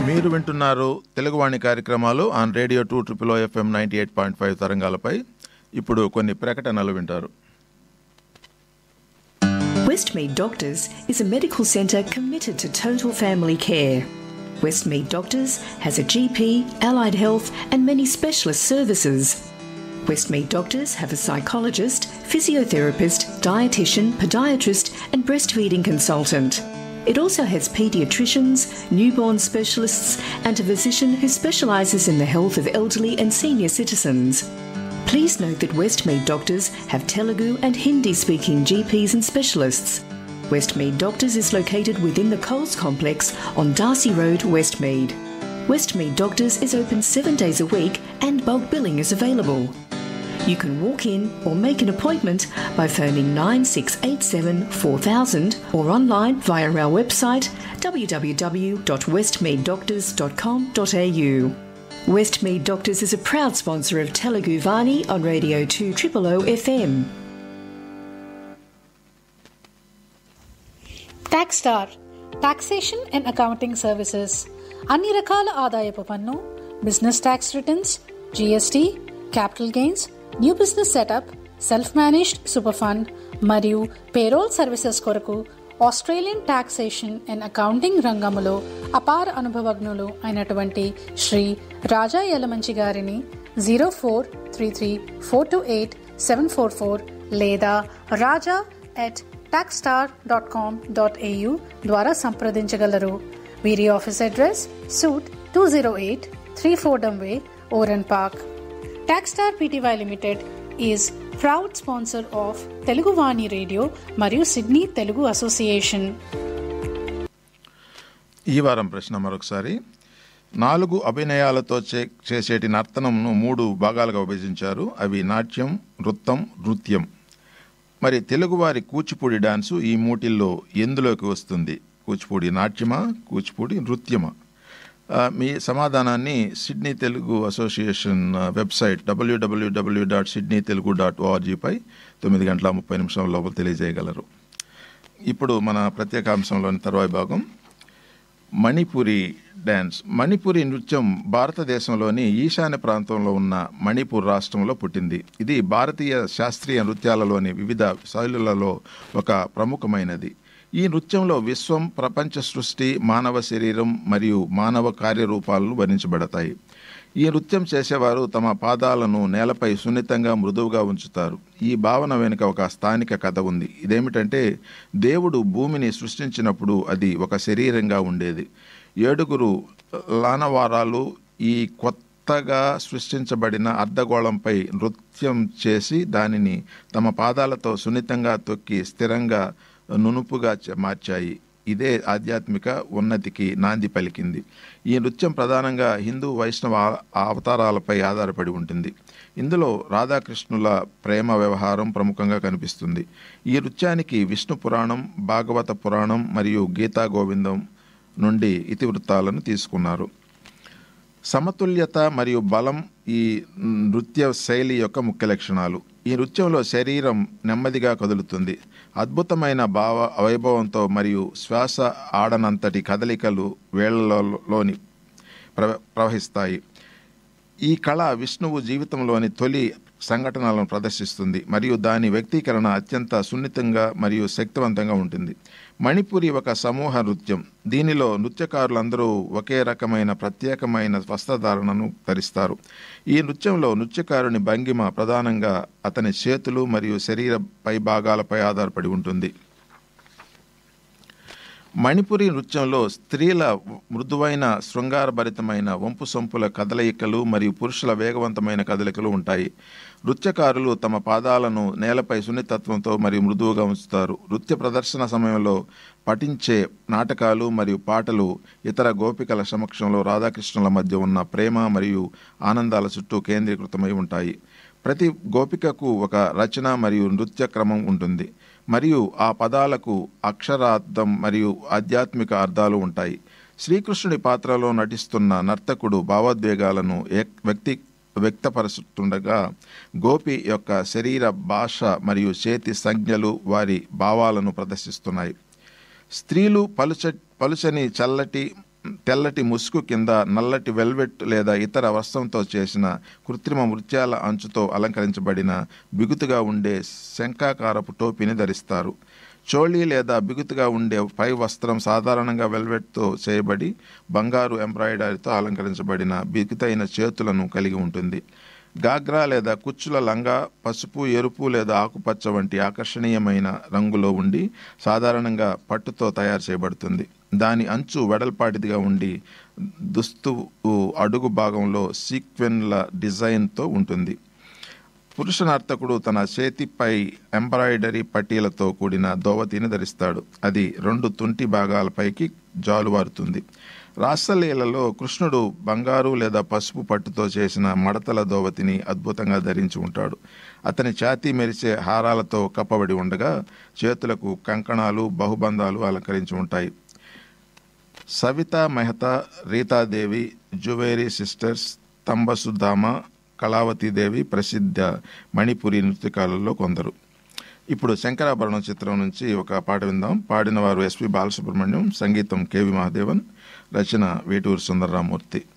మీరు వింటున్నారు తెలుగువాణి కార్యక్రమాలు on radio two triple FM ninety eight point five తరంగాలపై ఇప్పుడు కొన్ని ప్రకటనలు వింటారు Westmead Doctors is a medical centre committed to total family care. Westmead Doctors has a GP, allied health, and many specialist services. Westmead Doctors have a psychologist, physiotherapist, dietitian, podiatrist, and breastfeeding consultant. It also has paediatricians, newborn specialists, and a physician who specialises in the health of elderly and senior citizens. Please note that Westmead doctors have Telugu and Hindi speaking GPs and specialists. Westmead Doctors is located within the Coles complex on Darcy Road, Westmead. Westmead Doctors is open seven days a week and bulk billing is available. You can walk in or make an appointment by phoning 9687 4000 or online via our website www.westmeaddoctors.com.au. Westmead Doctors is a proud sponsor of Telugu Vani on Radio 2 Triple O FM. Tax star taxation and accounting services అన్ని రకాల ఆదాయపు పన్ను business tax returns GST capital gains new business setup self managed super fund మరియు payroll services కొరకు Australian taxation and accounting రంగములో అపార అనుభవజ్ఞులు అయినటువంటి శ్రీ రాజా యలమంచి గారిని zero four three three four two eight seven four four లేదా Raja at taxstar dot com dot AU ద్వారా సంప్రదించగలరు వీరి office address suite two zero eight three Fordham way Oran park taxstar PTY limited is proud sponsor of Telugu Vani radio మరియు Sydney Telugu association ఈ వారం ప్రశ్న మరొకసారి నాలుగు అభినయాలతో చే చేసేటి నర్తనంను మూడు భాగాలుగా విభజించారు అవి నాట్యం నృత్తం నృత్యం మరి తెలుగువారి కూచిపూడి డాన్సు ఈ మూటిల్లో ఎందులోకి వస్తుంది కూచిపూడి నాట్యమా కూచిపూడి నృత్యమా ఆ, మీ సమాధానాన్ని సిడ్నీ తెలుగు అసోసియేషన్ ఆ, website WWW dot Sydney Telugu dot ఓఆర్జీపై తొమ్మిది గంటల ముప్పై నిమిషాల లోపల తెలియజేయగలరు ఇప్పుడు మన ప్రత్యేక అంశంలోని తర్వాయి భాగం మణిపురి డ్యాన్స్ మణిపురి నృత్యం భారతదేశంలోని ఈశాన్య ప్రాంతంలో ఉన్న మణిపూర్ రాష్ట్రంలో పుట్టింది ఇది భారతీయ శాస్త్రీయ నృత్యాలలోని వివిధ శైలులలో ఒక ప్రముఖమైనది ఈ నృత్యంలో విశ్వం ప్రపంచ సృష్టి మానవ శరీరం మరియు మానవ కార్యరూపాలను వర్ణించబడతాయి ఈ నృత్యం చేసేవారు తమ పాదాలను నేలపై సున్నితంగా మృదువుగా ఉంచుతారు ఈ భావన వెనుక ఒక స్థానిక కథ ఉంది ఇదేమిటంటే దేవుడు భూమిని సృష్టించినప్పుడు అది ఒక శరీరంగా ఉండేది ఏడుగురు లానవారాలు ఈ కొత్తగా సృష్టించబడిన అర్ధగోళంపై నృత్యం చేసి దానిని తమ పాదాలతో సున్నితంగా తొక్కి స్థిరంగా నునుపుగా చ- మార్చాయి ఇదే ఆధ్యాత్మిక ఉన్నతికి నాంది పలికింది ఈ నృత్యం ప్రధానంగా హిందూ వైష్ణవ ఆ- అవతారాలపై ఆధారపడి ఉంటుంది ఇందులో రాధాకృష్ణుల ప్రేమ వ్యవహారం ప్రముఖంగా కనిపిస్తుంది ఈ నృత్యానికి విష్ణు పురాణం భాగవత పురాణం మరియు గీతా గోవిందం నుండి ఇతివృత్తాలను తీసుకున్నారు సమతుల్యత మరియు బలం ఈ నృత్య శైలి యొక్క ముఖ్య లక్షణాలు ఈ నృత్యంలో శరీరం నెమ్మదిగా కదులుతుంది అద్భుతమైన భావ వైభవంతో మరియు శ్వాస ఆడనంతటి కదలికలు వేళ్లలోని ప్ర ప్రవహిస్తాయి ఈ కళ విష్ణువు జీవితంలోని తొలి సంఘటనలను ప్రదర్శిస్తుంది మరియు దాని వ్యక్తీకరణ అత్యంత సున్నితంగా మరియు శక్తివంతంగా ఉంటుంది మణిపురి ఒక సమూహ నృత్యం దీనిలో నృత్యకారులందరూ ఒకే రకమైన ప్రత్యేకమైన వస్త్రధారణను ధరిస్తారు ఈ నృత్యంలో నృత్యకారుని భంగిమ ప్రధానంగా అతని చేతులు మరియు శరీర పైభాగాలపై ఆధారపడి ఉంటుంది మణిపురి నృత్యంలో స్త్రీల మృదువైన శృంగారభరితమైన వంపు సొంపుల కదలికలు మరియు పురుషుల వేగవంతమైన కదలికలు ఉంటాయి నృత్యకారులు తమ పాదాలను నేలపై సున్నితత్వంతో మరియు మృదువుగా ఉంచుతారు నృత్య ప్రదర్శన సమయంలో పఠించే నాటకాలు మరియు పాటలు ఇతర గోపికల సమక్షంలో రాధాకృష్ణుల మధ్య ఉన్న ప్రేమ మరియు ఆనందాల చుట్టూ కేంద్రీకృతమై ఉంటాయి ప్రతి గోపికకు ఒక రచన మరియు నృత్య క్రమం ఉంటుంది మరియు ఆ పదాలకు అక్షరార్థం మరియు ఆధ్యాత్మిక అర్థాలు ఉంటాయి శ్రీకృష్ణుడి పాత్రలో నటిస్తున్న నర్తకుడు భావోద్వేగాలను ఏక్- వ్యక్తి వ్యక్తపరుస్తుండగా గోపి యొక్క శరీర భాష మరియు చేతి సంజ్ఞలు వారి భావాలను ప్రదర్శిస్తున్నాయి స్త్రీలు పలుచ పలుచని చల్లటి తెల్లటి ముసుగు కింద నల్లటి వెల్వెట్ లేదా ఇతర వస్త్రంతో చేసిన కృత్రిమ మృత్యాల అంచుతో అలంకరించబడిన బిగుతుగా ఉండే శంఖాకారపు టోపీని ధరిస్తారు చోళీ లేదా బిగుతుగా ఉండే పై వస్త్రం సాధారణంగా వెల్వెట్తో చేయబడి బంగారు ఎంబ్రాయిడరీతో అలంకరించబడిన బిగుతైన చేతులను కలిగి ఉంటుంది గాగ్రా లేదా కుచ్చుల లంగా పసుపు ఎరుపు లేదా ఆకుపచ్చ వంటి ఆకర్షణీయమైన రంగులో ఉండి సాధారణంగా పట్టుతో తయారు చేయబడుతుంది దాని అంచు వెడల్పాటిదిగా ఉండి దుస్తు అడుగు భాగంలో సీక్వెన్ల డిజైన్తో ఉంటుంది పురుష నర్తకుడు తన చేతిపై ఎంబ్రాయిడరీ పట్టీలతో కూడిన దోవతిని ధరిస్తాడు అది రెండు తుంటి భాగాలపైకి జాలువారుతుంది రాసలీలలో కృష్ణుడు బంగారు లేదా పసుపు పట్టుతో చేసిన మడతల దోవతిని అద్భుతంగా ధరించి ఉంటాడు అతని ఛాతీ మెరిసే హారాలతో కప్పబడి ఉండగా చేతులకు కంకణాలు బహుబంధాలు అలంకరించి ఉంటాయి సవితా మెహతా రీతాదేవి జువేరీ సిస్టర్స్ తంబసుధామ కళావతీదేవి ప్రసిద్ధ మణిపురి నృత్యకారులలో కొందరు ఇప్పుడు శంకరాభరణం చిత్రం నుంచి ఒక పాట విందాం పాడిన వారు ఎస్పి బాలసుబ్రహ్మణ్యం సంగీతం కేవి మహాదేవన్ రచన వేటూరు సుందరరామూర్తి